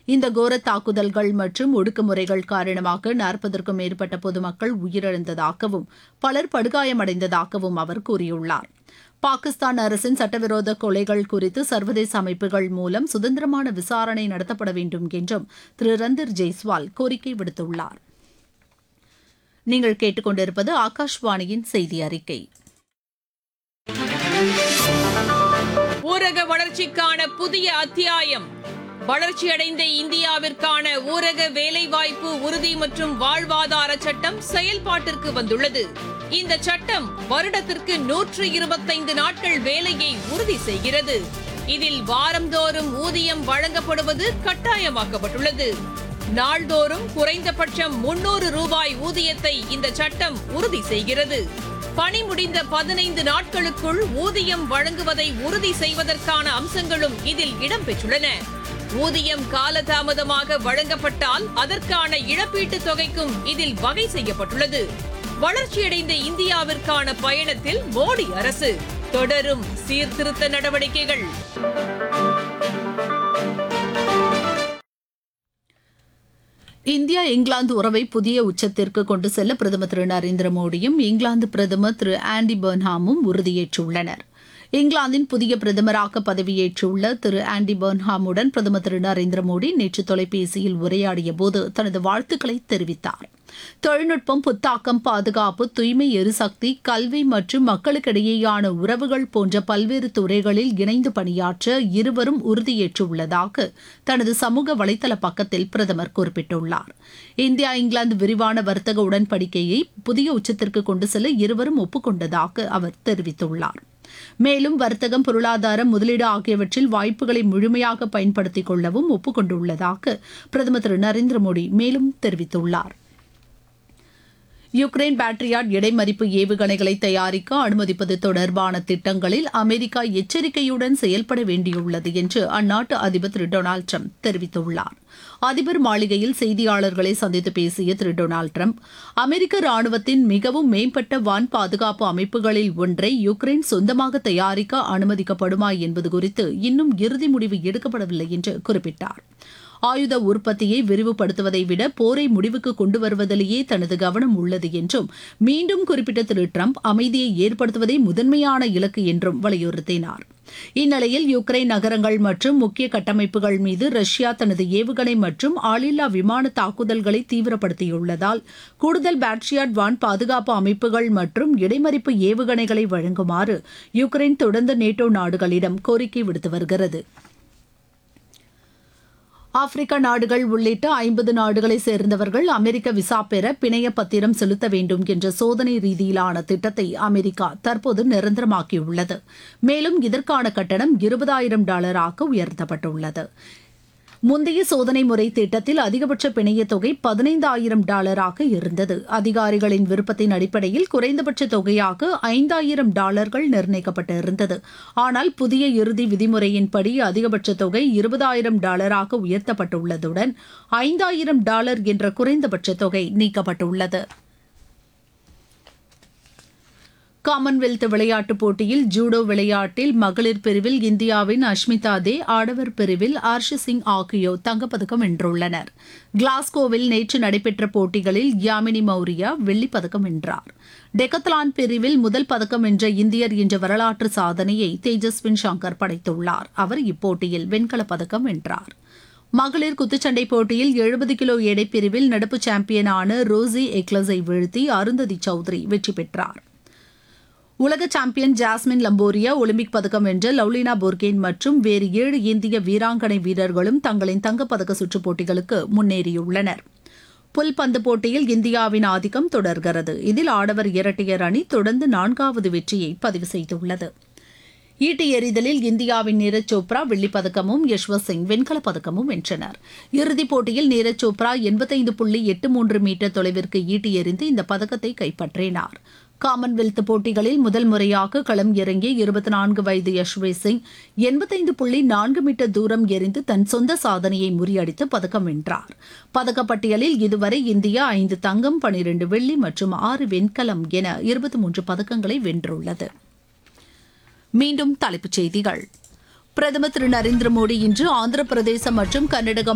இந்த கோர தாக்குதல்கள் மற்றும் ஒடுக்குமுறைகள் காரணமாக நாற்பதற்கும் மேற்பட்ட பொதுமக்கள் உயிரிழந்ததாகவும் பலர் படுகாயமடைந்ததாகவும் அவர் கூறியுள்ளார் பாகிஸ்தான் அரசின் சட்டவிரோத கொலைகள் குறித்து சர்வதேச அமைப்புகள் மூலம் சுதந்திரமான விசாரணை நடத்தப்பட வேண்டும் என்றும் திரு ரந்தீர் ஜெய்ஸ்வால் கோரிக்கை விடுத்துள்ளார் நீங்கள் கேட்டுக்கொண்டிருப்பது ஆகாஷ்வாணியின் செய்தி அறிக்கை ஊரக வளர்ச்சிக்கான புதிய அத்தியாயம் வளர்ச்சியடைந்த இந்தியாவிற்கான ஊரக வேலைவாய்ப்பு உறுதி மற்றும் வாழ்வாதார சட்டம் செயல்பாட்டிற்கு வந்துள்ளது இந்த சட்டம் வருடத்திற்கு நூற்று இருபத்தைந்து நாட்கள் வேலையை உறுதி செய்கிறது இதில் வாரந்தோறும் ஊதியம் வழங்கப்படுவது கட்டாயமாக்கப்பட்டுள்ளது நாள்தோறும் குறைந்தபட்சம் முன்னூறு ரூபாய் ஊதியத்தை இந்த சட்டம் உறுதி செய்கிறது பணி முடிந்த பதினைந்து நாட்களுக்குள் ஊதியம் வழங்குவதை உறுதி செய்வதற்கான அம்சங்களும் இதில் இடம்பெற்றுள்ளன ஊதியம் காலதாமதமாக வழங்கப்பட்டால் அதற்கான இழப்பீட்டுத் தொகைக்கும் இதில் வகை செய்யப்பட்டுள்ளது வளர்ச்சியடைந்த இந்தியாவிற்கான பயணத்தில் மோடி அரசு தொடரும் சீர்திருத்த நடவடிக்கைகள் இந்தியா இங்கிலாந்து உறவை புதிய உச்சத்திற்கு கொண்டு செல்ல பிரதமர் திரு நரேந்திர மோடியும் இங்கிலாந்து பிரதமர் திரு ஆண்டி பர்ன்ஹாமும் உறுதியேற்றுள்ளனர் இங்கிலாந்தின் புதிய பிரதமராக பதவியேற்றுள்ள திரு ஆண்டி பர்ன்ஹாமுடன் பிரதமர் திரு நரேந்திர மோடி நேற்று தொலைபேசியில் உரையாடிய போது தனது வாழ்த்துக்களை தெரிவித்தார் தொழில்நுட்பம் புத்தாக்கம் பாதுகாப்பு தூய்மை எரிசக்தி கல்வி மற்றும் மக்களுக்கிடையேயான உறவுகள் போன்ற பல்வேறு துறைகளில் இணைந்து பணியாற்ற இருவரும் உறுதியேற்றுள்ளதாக தனது சமூக வலைதள பக்கத்தில் பிரதமர் குறிப்பிட்டுள்ளார் இந்தியா இங்கிலாந்து விரிவான வர்த்தக உடன்படிக்கையை புதிய உச்சத்திற்கு கொண்டு செல்ல இருவரும் ஒப்புக்கொண்டதாக அவர் தெரிவித்துள்ளார் மேலும் வர்த்தகம் பொருளாதாரம் முதலீடு ஆகியவற்றில் வாய்ப்புகளை முழுமையாக பயன்படுத்திக் கொள்ளவும் ஒப்புக்கொண்டுள்ளதாக பிரதமர் திரு நரேந்திர மோடி மேலும் தெரிவித்துள்ளார் யுக்ரைன் பேட்ரியாட் இடைமறிப்பு ஏவுகணைகளை தயாரிக்க அனுமதிப்பது தொடர்பான திட்டங்களில் அமெரிக்கா எச்சரிக்கையுடன் செயல்பட வேண்டியுள்ளது என்று அந்நாட்டு அதிபர் திரு டொனால்டு ட்ரம்ப் தெரிவித்துள்ளார் அதிபர் மாளிகையில் செய்தியாளர்களை சந்தித்து பேசிய திரு டொனால்டு ட்ரம்ப் அமெரிக்க ராணுவத்தின் மிகவும் மேம்பட்ட வான் பாதுகாப்பு அமைப்புகளில் ஒன்றை யுக்ரைன் சொந்தமாக தயாரிக்க அனுமதிக்கப்படுமா என்பது குறித்து இன்னும் இறுதி முடிவு எடுக்கப்படவில்லை என்று குறிப்பிட்டார் ஆயுத உற்பத்தியை விரிவுபடுத்துவதை விட போரை முடிவுக்கு கொண்டு வருவதிலேயே தனது கவனம் உள்ளது என்றும் மீண்டும் குறிப்பிட்ட திரு ட்ரம்ப் அமைதியை ஏற்படுத்துவதே முதன்மையான இலக்கு என்றும் வலியுறுத்தினார் இந்நிலையில் யுக்ரைன் நகரங்கள் மற்றும் முக்கிய கட்டமைப்புகள் மீது ரஷ்யா தனது ஏவுகணை மற்றும் ஆளில்லா விமான தாக்குதல்களை தீவிரப்படுத்தியுள்ளதால் கூடுதல் பேட்ரியாட் வான் பாதுகாப்பு அமைப்புகள் மற்றும் இடைமறிப்பு ஏவுகணைகளை வழங்குமாறு யுக்ரைன் தொடர்ந்து நேட்டோ நாடுகளிடம் கோரிக்கை விடுத்து வருகிறது ஆப்பிரிக்க நாடுகள் உள்ளிட்ட ஐம்பது நாடுகளை சேர்ந்தவர்கள் அமெரிக்க விசா பெற பிணைய பத்திரம் செலுத்த வேண்டும் என்ற சோதனை ரீதியிலான திட்டத்தை அமெரிக்கா தற்போது நிரந்தரமாக்கியுள்ளது மேலும் இதற்கான கட்டணம் இருபதாயிரம் டாலராக உயர்த்தப்பட்டுள்ளது முந்தைய சோதனை முறை திட்டத்தில் அதிகபட்ச பிணையத் தொகை பதினைந்தாயிரம் டாலராக இருந்தது அதிகாரிகளின் விருப்பத்தின் அடிப்படையில் குறைந்தபட்ச தொகையாக ஐந்தாயிரம் டாலர்கள் நிர்ணயிக்கப்பட்டிருந்தது ஆனால் புதிய இறுதி விதிமுறையின்படி அதிகபட்ச தொகை இருபதாயிரம் டாலராக உயர்த்தப்பட்டுள்ளதுடன் ஐந்தாயிரம் டாலர் என்ற குறைந்தபட்ச தொகை நீக்கப்பட்டுள்ளது காமன்வெல்த் விளையாட்டுப் போட்டியில் ஜூடோ விளையாட்டில் மகளிர் பிரிவில் இந்தியாவின் அஷ்மிதா தே ஆடவர் பிரிவில் ஆர்ஷி சிங் ஆகியோர் தங்கப்பதக்கம் வென்றுள்ளனர் கிளாஸ்கோவில் நேற்று நடைபெற்ற போட்டிகளில் யாமினி மௌரியா வெள்ளிப் பதக்கம் வென்றார் டெக்கத்லான் பிரிவில் முதல் பதக்கம் வென்ற இந்தியர் என்ற வரலாற்று சாதனையை தேஜஸ்வின் சங்கர் படைத்துள்ளார் அவர் இப்போட்டியில் வெண்கலப் பதக்கம் வென்றார் மகளிர் குத்துச்சண்டை போட்டியில் எழுபது கிலோ எடைப் பிரிவில் நடப்பு சாம்பியனான ரோசி எக்லஸை வீழ்த்தி அருந்ததி சௌத்ரி வெற்றி பெற்றார் உலக சாம்பியன் ஜாஸ்மின் லம்போரியா ஒலிம்பிக் பதக்கம் வென்ற லவ்லினா போர்கேன் மற்றும் வேறு ஏழு இந்திய வீராங்கனை வீரர்களும் தங்களின் தங்கப்பதக்க சுற்றுப் போட்டிகளுக்கு முன்னேறியுள்ளனர் புல்பந்து போட்டியில் இந்தியாவின் ஆதிக்கம் தொடர்கிறது இதில் ஆடவர் இரட்டையர் அணி தொடர்ந்து நான்காவது வெற்றியை பதிவு செய்துள்ளது ஈட்டி எறிதலில் இந்தியாவின் நீரஜ் சோப்ரா வெள்ளிப் பதக்கமும் யஷ்வந்த் சிங் வெண்கலப் பதக்கமும் வென்றனர் இறுதிப் போட்டியில் நீரஜ் சோப்ரா எண்பத்தைந்து புள்ளி எட்டு மூன்று மீட்டர் தொலைவிற்கு ஈட்டி எறிந்து இந்த பதக்கத்தை கைப்பற்றினார் காமன்வெல்த் போட்டிகளில் முதல் முறையாக களம் இறங்கிய இருபத்தி நான்கு வயது யஷ்வீர் சிங் எண்பத்தைந்து புள்ளி நான்கு மீட்டர் தூரம் எறிந்து தன் சொந்த சாதனையை முறியடித்து பதக்கம் வென்றார் பதக்கப்பட்டியலில் இதுவரை இந்தியா ஐந்து தங்கம் பனிரெண்டு வெள்ளி மற்றும் ஆறு வெண்கலம் என இருபத்தி மூன்று பதக்கங்களை வென்றுள்ளது மீண்டும் தலைப்புச் செய்திகள் பிரதமர் திரு நரேந்திர மோடி இன்று ஆந்திர பிரதேசம் மற்றும் கர்நாடக